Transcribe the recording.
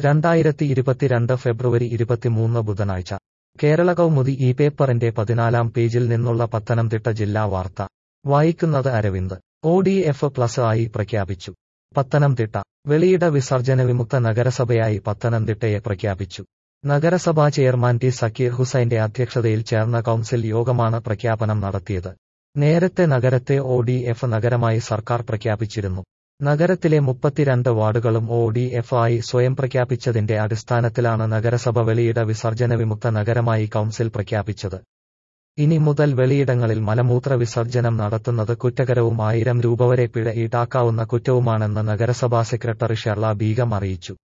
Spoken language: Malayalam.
രണ്ടായിരത്തി ഇരുപത്തിരണ്ട് ഫെബ്രുവരി ഇരുപത്തിമൂന്ന് ബുധനാഴ്ച കേരള കൗമുദി ഈ പേപ്പറിന്റെ പതിനാലാം പേജിൽ നിന്നുള്ള പത്തനംതിട്ട ജില്ലാ വാർത്ത വായിക്കുന്നത് Aravind O D F plus ആയി പ്രഖ്യാപിച്ചു പത്തനംതിട്ട വെളിയിട വിസർജന വിമുക്ത നഗരസഭയായി പത്തനംതിട്ടയെ പ്രഖ്യാപിച്ചു നഗരസഭാ ചെയർമാൻ ടി സക്കീർ ഹുസൈന്റെ അധ്യക്ഷതയിൽ ചേർന്ന കൗൺസിൽ യോഗമാണ് പ്രഖ്യാപനം നടത്തിയത് നേരത്തെ നഗരത്തെ ഒ ഡി എഫ് നഗരമായി സർക്കാർ പ്രഖ്യാപിച്ചിരുന്നു നഗരത്തിലെ മുപ്പത്തിരണ്ട് വാർഡുകളും ഒ ഡി എഫ് ആയി സ്വയം പ്രഖ്യാപിച്ചതിന്റെ അടിസ്ഥാനത്തിലാണ് നഗരസഭ വെളിയിട വിസർജന വിമുക്ത നഗരമായി കൗൺസിൽ പ്രഖ്യാപിച്ചത് ഇനി മുതൽ വെളിയിടങ്ങളിൽ മലമൂത്ര വിസർജനം നടത്തുന്നത് കുറ്റകരവും ആയിരം രൂപ വരെ പിഴ ഈടാക്കാവുന്ന കുറ്റവുമാണെന്ന് നഗരസഭാ സെക്രട്ടറി ഷെർല ബീഗം അറിയിച്ചു